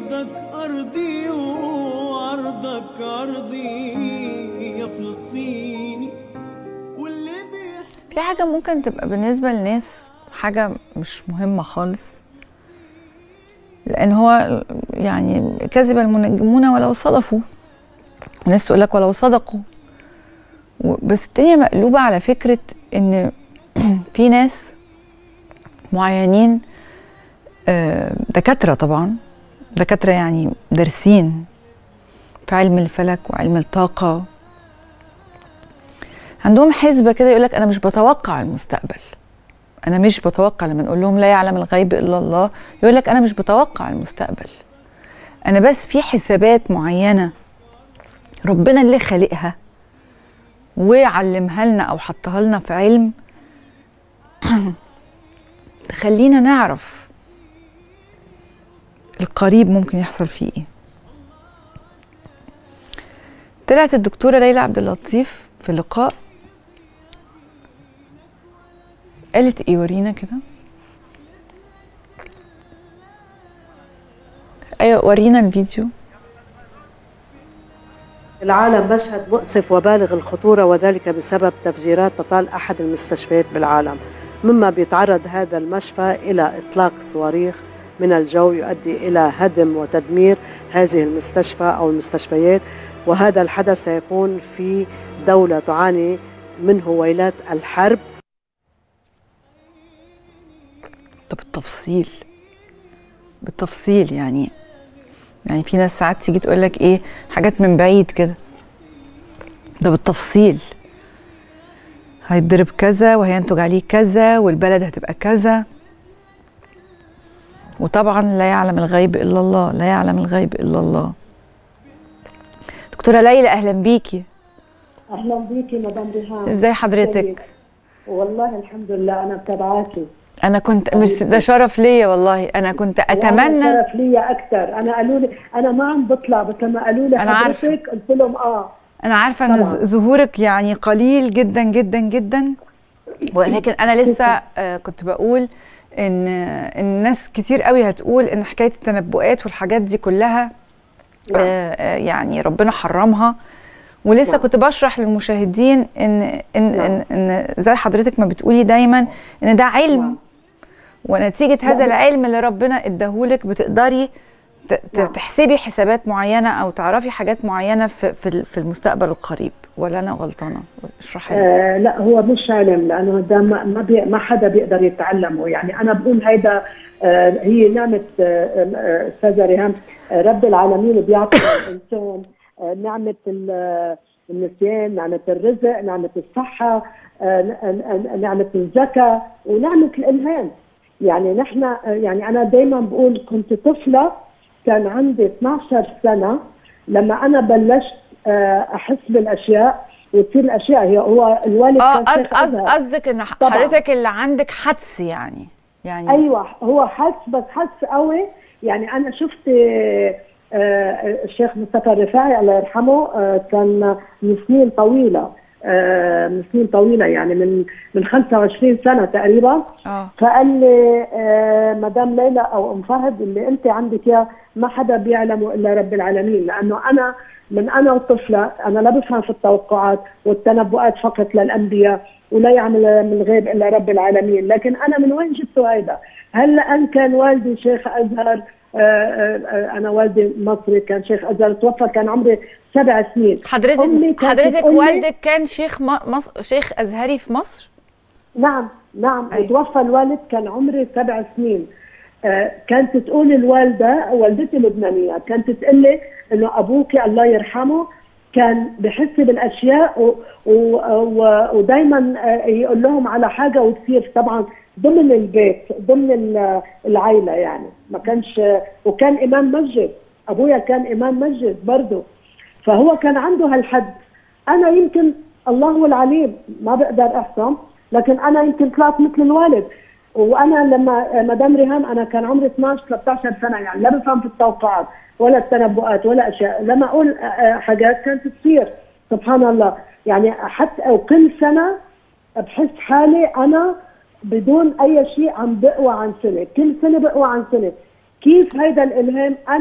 أرضك أرضي وأرضك أرضي يا فلسطيني واللي بيحصل في حاجة ممكن تبقى بالنسبة للناس حاجة مش مهمة خالص لأن هو يعني كذب المنجمون ولو صدفوا الناس تقول لك ولو صدقوا و- بس الدنيا مقلوبة على فكرة إن في ناس معينين آه، دكاترة طبعا دكاترة يعني دارسين في علم الفلك وعلم الطاقة عندهم حسبة كده يقولك أنا مش بتوقع المستقبل أنا مش بتوقع لما نقول لهم لا يعلم الغيب إلا الله يقولك أنا مش بتوقع المستقبل أنا بس في حسابات معينة ربنا اللي خالقها وعلمها لنا أو حطها لنا في علم تخلينا نعرف القريب ممكن يحصل فيه ايه طلعت الدكتورة ليلى عبد اللطيف في لقاء قالت ايه ورينا كده ايوه ورينا الفيديو العالم مشهد مؤسف وبالغ الخطورة وذلك بسبب تفجيرات تطال أحد المستشفيات بالعالم مما بيتعرض هذا المشفى إلى إطلاق صواريخ من الجو يؤدي إلى هدم وتدمير هذه المستشفى أو المستشفيات وهذا الحدث سيكون في دولة تعاني من هويلات الحرب طب بالتفصيل بالتفصيل يعني يعني في ناس ساعات تيجي تقول لك ايه حاجات من بعيد كده ده بالتفصيل هيتضرب كذا وهينتج عليه كذا والبلد هتبقى كذا وطبعا لا يعلم الغيب الا الله لا يعلم الغيب الا الله دكتوره ليلى اهلا بيكي اهلا بيكي مدام ريهام ازاي حضرتك والله الحمد لله انا متابعاكي انا كنت مش ده شرف ليا والله انا كنت اتمنى شرف ليا اكثر انا قالوا لي انا ما عم بطلع بس لما قالوا لي أنا عارفة. حضرتك قلت لهم اه انا عارفه ان طبعاً. ز- ظهورك يعني قليل جدا جدا جدا ولكن انا لسه آه، كنت بقول ان ان ناس كتير قوي هتقول ان حكايه التنبؤات والحاجات دي كلها آه، آه، يعني ربنا حرمها ولسه نعم. كنت بشرح للمشاهدين ان ان نعم. ان, إن زي حضرتك ما بتقولي دايما ان ده علم نعم. ونتيجه هذا لا. العلم اللي ربنا اداهولك بتقدري ت- ت- نعم. تحسبي حسابات معينه او تعرفي حاجات معينه في في ال- في المستقبل القريب ولا انا غلطانه اشرحي لي آه لا هو مش علم لانه ده ما ما, بي ما حدا بيقدر يتعلمه يعني انا بقول هيدا آه هي نعمه آه، آه، استاذه ريهام آه، رب العالمين بيعطي الانسان آه، نعمه ال- آه، النسيان نعمه الرزق نعمه الصحه آه، ن- ن- نعمه الذكاء ونعمه الالهام يعني نحن آه، يعني انا دائما بقول كنت طفله كان عندي 12 سنه لما انا بلشت آه، احس بالاشياء وتصير الاشياء هي هو الوالد اه كان قصد- شيخ قصد- أزهر. قصدك ان ح- طبعاً. حضرتك اللي عندك حدس يعني يعني ايوه هو حس بس حس قوي يعني انا شفت آه، آه، الشيخ مصطفى الرفاعي الله يرحمه آه، كان من سنين طويله آه، من سنين طويله يعني من من 25 سنه تقريبا اه فقال لي آه، مدام ليلى او ام فهد اللي انت عندك اياه ما حدا بيعلمه الا رب العالمين لانه انا من انا وطفله انا لا بفهم في التوقعات والتنبؤات فقط للانبياء ولا يعمل من الغيب الا رب العالمين لكن انا من وين جبته هيدا؟ هل لان كان والدي شيخ ازهر آه، آه، آه، انا والدي مصري كان شيخ ازهر توفى كان عمري سبع سنين أمي حضرتك كانت حضرتك تقول لي- والدك كان شيخ م- مصر شيخ ازهري في مصر نعم نعم أي. وتوفى الوالد كان عمري سبع سنين آه كانت تقول الوالدة والدتي لبنانية كانت تقول لي انه ابوك الله يرحمه كان بحس بالاشياء و... و... و... ودايما آه، يقول لهم على حاجه وتصير طبعا ضمن البيت ضمن ال- العائله يعني ما كانش وكان امام مسجد ابويا كان امام مسجد برضه فهو كان عنده هالحد انا يمكن الله هو العليم ما بقدر احكم لكن انا يمكن طلعت مثل الوالد وانا لما مدام ريهام انا كان عمري 12 13 سنه يعني لا بفهم في التوقعات ولا التنبؤات ولا اشياء لما اقول آه، آه، حاجات كانت تصير سبحان الله يعني حتى وكل سنه بحس حالي انا بدون اي شيء عم بقوى عن سنه كل سنه بقوى عن سنه كيف هيدا الالهام انا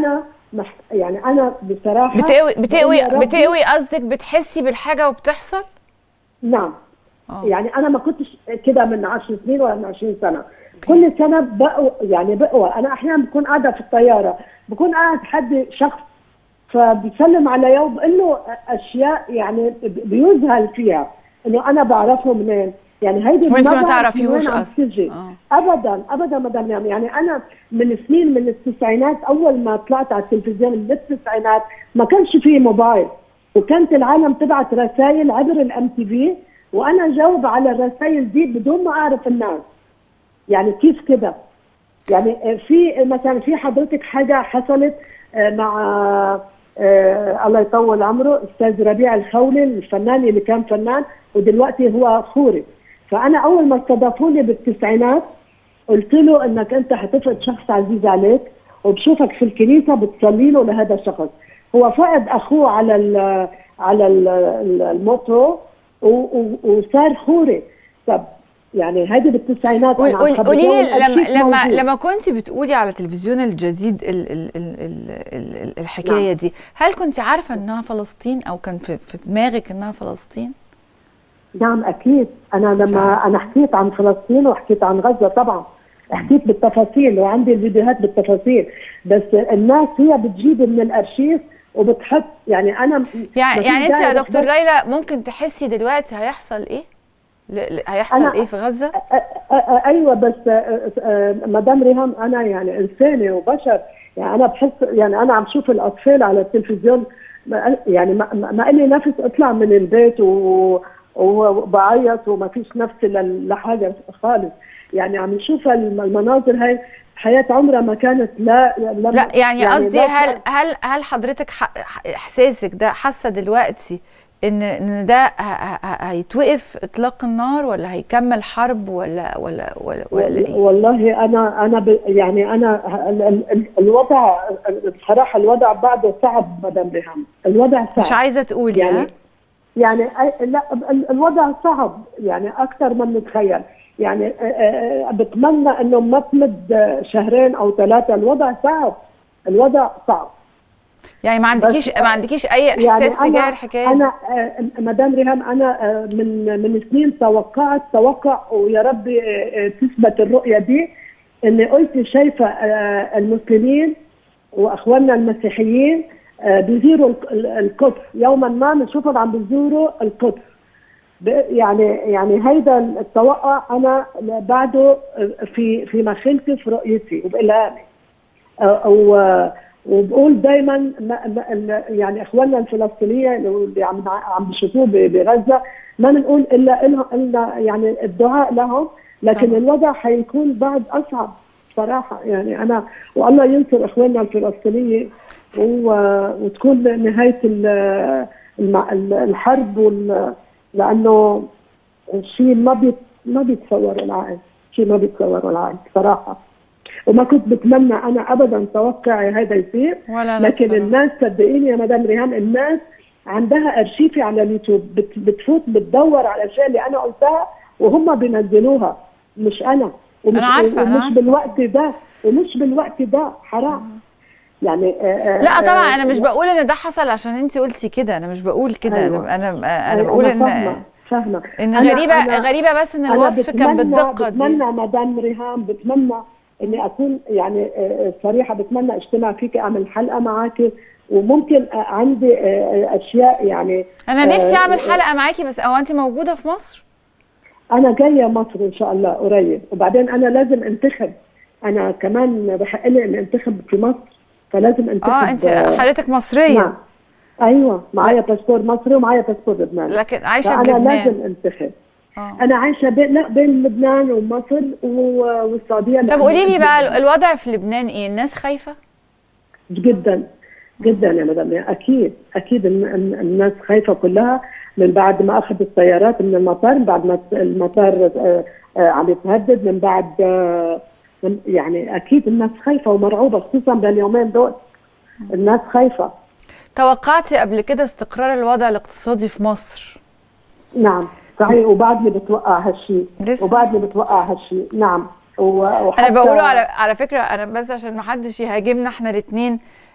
مح... يعني انا بصراحه بتقوي بتقوي بقول يا ربي- بتقوي قصدك بتحسي بالحاجه وبتحصل نعم اه يعني انا ما كنتش كده من 10 سنين ولا من 20 سنه كل سنه بقوى يعني بقوى انا احيانا بكون قاعده في الطياره بكون قاعد حد شخص فبيسلم علي وبقول له اشياء يعني بيذهل فيها انه انا بعرفه منين يعني هيدي وانت ما بعرف من تعرفيهوش وين عم اصلا تجي اه ابدا ابدا مدام نعم يعني انا من سنين من التسعينات اول ما طلعت على التلفزيون من التسعينات ما كانش فيه موبايل وكانت العالم تبعت رسائل عبر الام تي في وانا جاوب على الرسائل دي بدون ما اعرف الناس يعني كيف كده يعني في مثلا في حضرتك حاجه حصلت آه، مع آه، الله يطول عمره استاذ ربيع الخولي الفنان اللي كان فنان ودلوقتي هو خوري فانا اول ما استضافوني بالتسعينات قلت له انك انت هتفقد شخص عزيز عليك وبشوفك في الكنيسه بتصلي له لهذا الشخص هو فقد اخوه على ال على ال- ال- الموتو و- و- وصار خوري طب يعني هذه بالتسعينات أنا عم قولي خبرك قولي لي إياها لما والأرشيف لما موجود. لما كنت بتقولي على التلفزيون الجديد ال ال ال ال ال ال الحكايه دي هل كنت عارفه انها فلسطين او كان في, في دماغك انها فلسطين نعم اكيد انا لما صح. انا حكيت عن فلسطين وحكيت عن غزه طبعا حكيت بالتفاصيل وعندي الفيديوهات بالتفاصيل بس الناس هي بتجيب من الارشيف وبتحط يعني انا يعني مفيش يعني انت داعي يا دكتور بس- ليلى ممكن تحسي دلوقتي هيحصل ايه ل- ل- هيحصل أنا- ايه في غزه أ- أ- أ- ايوه بس أ- أ- مدام ريهام انا يعني انسانه وبشر يعني انا بحس يعني انا عم شوف الاطفال على التلفزيون ما- يعني ما, ما ما لي نفس اطلع من البيت و وبعيط وما فيش نفس ل- لحاجه خالص يعني عم نشوف الم- المناظر هاي حياه عمرها ما كانت لا لما لا يعني قصدي لا هل كان- هل هل حضرتك ح- ح- احساسك ده حاسه دلوقتي ان ان ده ه- ه- ه- هيتوقف اطلاق النار ولا هيكمل حرب ولا ولا ولا, ولا ايه والله انا انا ب يعني انا ال- ال- ال- الوضع بصراحه الوضع بعده صعب مدام ريهام الوضع صعب مش عايزه تقولي يعني ها؟ يعني أي- لا ال- الوضع صعب يعني اكثر ما بنتخيل يعني آه، آه، بتمنى انه ما تمد آه، شهرين او ثلاثه الوضع صعب الوضع صعب يعني ما عندكيش بس- ما عندكيش اي يعني احساس تجاه انا الحكايه دي انا آه، مدام ريهام انا آه، من من سنين توقعت توقع ويا ربي آه، آه، تثبت الرؤيه دي اني قلت شايفه آه، المسلمين واخواننا المسيحيين آه، بيزوروا الق- ال- القدس يوما ما بنشوفهم عم بيزوروا القدس ب- يعني يعني هيدا التوقع انا بعده في في مخيلتي في رؤيتي وبالهامي أو- و- وبقول دايما يعني اخواننا الفلسطينيه اللي عم عم بيشوفوه ب- بغزه ما بنقول الا الا الا يعني الدعاء لهم لكن طبعا. الوضع حيكون بعد اصعب صراحه يعني انا والله ينصر اخواننا الفلسطينيه و- وتكون نهايه ال- الم- الحرب وال- لانه شيء ما بيت ما بيتصور العقل شيء ما بيتصور العقل صراحه وما كنت بتمنى انا ابدا توقعي هذا يصير ولا لا لكن بصراحة. الناس صدقيني يا مدام ريهام الناس عندها ارشيفي على اليوتيوب بت بتفوت بتدور على الاشياء اللي انا قلتها وهم بينزلوها مش انا ومش أنا عارفة، أنا ومش عارفة. بالوقت ده ومش بالوقت ده حرام يعني آه، آه، لا طبعا آه، انا مش بقول ان ده حصل عشان انت قلتي كده انا مش بقول كده أيوة. انا انا انا أيوة، بقول ان فاهمة فاهمة ان أنا- غريبه أنا- غريبه بس ان أنا الوصف كان بتمنى- بالدقه دي بتمنى مدام ريهام بتمنى اني اكون يعني آه، صريحه بتمنى اجتمع فيك اعمل حلقه معك وممكن آه، عندي آه، آه، اشياء يعني انا نفسي آه، اعمل حلقه معاكي بس هو انت موجوده في مصر انا جايه مصر ان شاء الله قريب وبعدين انا لازم انتخب انا كمان بحق لي اني انتخب في مصر فلازم انتخب اه انت آه، حضرتك مصريه نعم ايوه معايا باسبور مصري ومعايا باسبور لبناني لكن عايشه فانا بلبنان لازم انتخب اه انا عايشه بين لا بين لبنان ومصر و- والسعوديه طب لأنه قولي لي بقى جداً- الوضع في لبنان ايه الناس خايفه جدا جدا يا مدام اكيد اكيد الن- الن- الناس خايفه كلها من بعد ما اخذ الطيارات من المطار من بعد ما المطار آه، آه، عم يتهدد من بعد آه، من- يعني اكيد الناس خايفه ومرعوبه خصوصا باليومين دول الناس خايفه توقعتي قبل كده استقرار الوضع الاقتصادي في مصر نعم صحيح وبعدني بتوقع هالشيء لسه. وبعدني بتوقع هالشيء نعم و- انا وحتى بقوله على على فكره انا بس عشان ما حدش يهاجمنا احنا الاثنين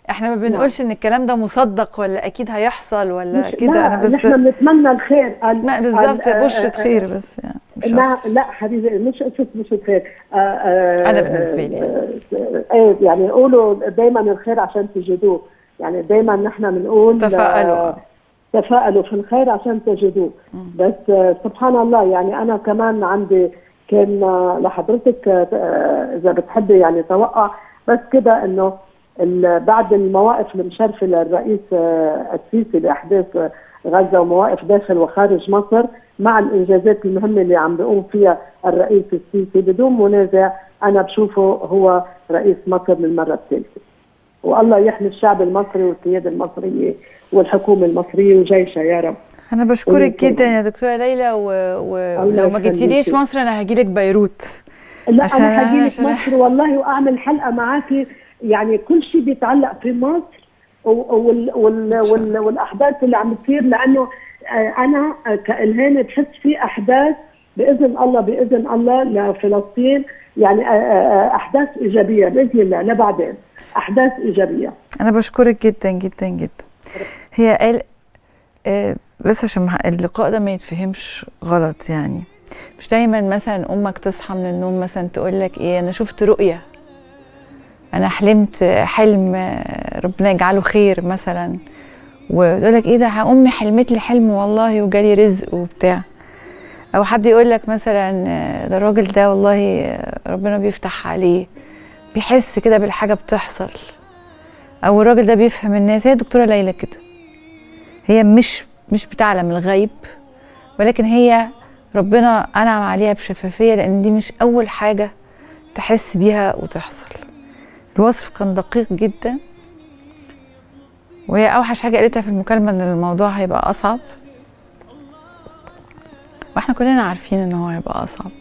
احنا ما بنقولش ان الكلام ده مصدق ولا اكيد هيحصل ولا مش- كده لا انا بس نحن بنتمنى الخير ال- ما بالظبط ال- بشرة آه، خير بس يعني مش لا أكتر. لا حبيبي مش قصه مش الخير آه، آه، أنا بالنسبة لي. آه، ايه يعني يقولوا دايما الخير عشان تجدوه يعني دايما نحن بنقول تفاءلوا. آه، تفاءلوا في الخير عشان تجدوه بس آه، سبحان الله يعني انا كمان عندي كان آه، لحضرتك آه، اذا بتحبي يعني توقع بس كده انه ال- بعد المواقف المشرفه للرئيس آه، السيسي لاحداث آه، غزه ومواقف داخل وخارج مصر مع الانجازات المهمه اللي عم بيقوم فيها الرئيس السيسي بدون منازع انا بشوفه هو رئيس مصر للمره الثالثه. والله يحمي الشعب المصري والقياده المصريه والحكومه المصريه وجيشها يا رب. انا بشكرك ويمكن- جدا يا دكتوره ليلى و- و- الله ولو ما جيتيليش يخليكي. مصر انا هجيلك بيروت لا عشان- انا حجي لك عشان- مصر والله واعمل حلقه معاكي يعني كل شيء بيتعلق في مصر و- وال وال وال والاحداث اللي عم تصير لانه آه، انا آه، كالهانه بحس في احداث باذن الله باذن الله لفلسطين يعني آه، آه، احداث ايجابيه باذن الله لبعدين احداث ايجابيه انا بشكرك جدا جدا جدا هي قال آه، بس عشان مع- اللقاء ده ما يتفهمش غلط يعني مش دايما مثلا امك تصحى من النوم مثلا تقول لك ايه انا شفت رؤيه انا حلمت حلم آه، ربنا يجعله خير مثلا وتقول لك ايه ده امي حلمت لي حلم والله وجالي رزق وبتاع او حد يقول لك مثلا آه، ده الراجل ده والله آه، ربنا بيفتح عليه بيحس كده بالحاجه بتحصل او الراجل ده بيفهم الناس هي الدكتوره ليلى كده هي مش مش بتعلم الغيب ولكن هي ربنا انعم عليها بشفافيه لان دي مش اول حاجه تحس بيها وتحصل الوصف كان دقيق جدا وهي اوحش حاجه قالتها في المكالمه ان الموضوع هيبقى اصعب واحنا كلنا عارفين ان هو هيبقى اصعب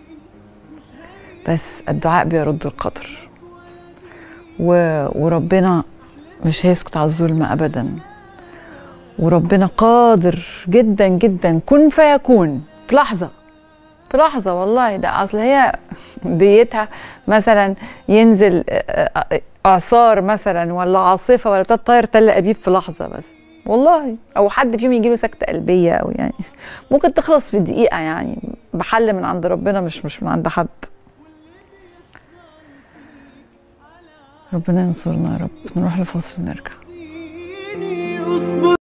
بس الدعاء بيرد القدر و... وربنا مش هيسكت على الظلم ابدا وربنا قادر جدا جدا كن فيكون في لحظه في لحظه والله ده اصل هي ديتها مثلا ينزل آه، آه، اعصار مثلا ولا عاصفه ولا تطير تل ابيب في لحظه بس والله او حد فيهم يجيله سكته قلبيه او يعني ممكن تخلص في دقيقه يعني بحل من عند ربنا مش مش من عند حد ربنا ينصرنا يا رب نروح لفاصل ونرجع اصبر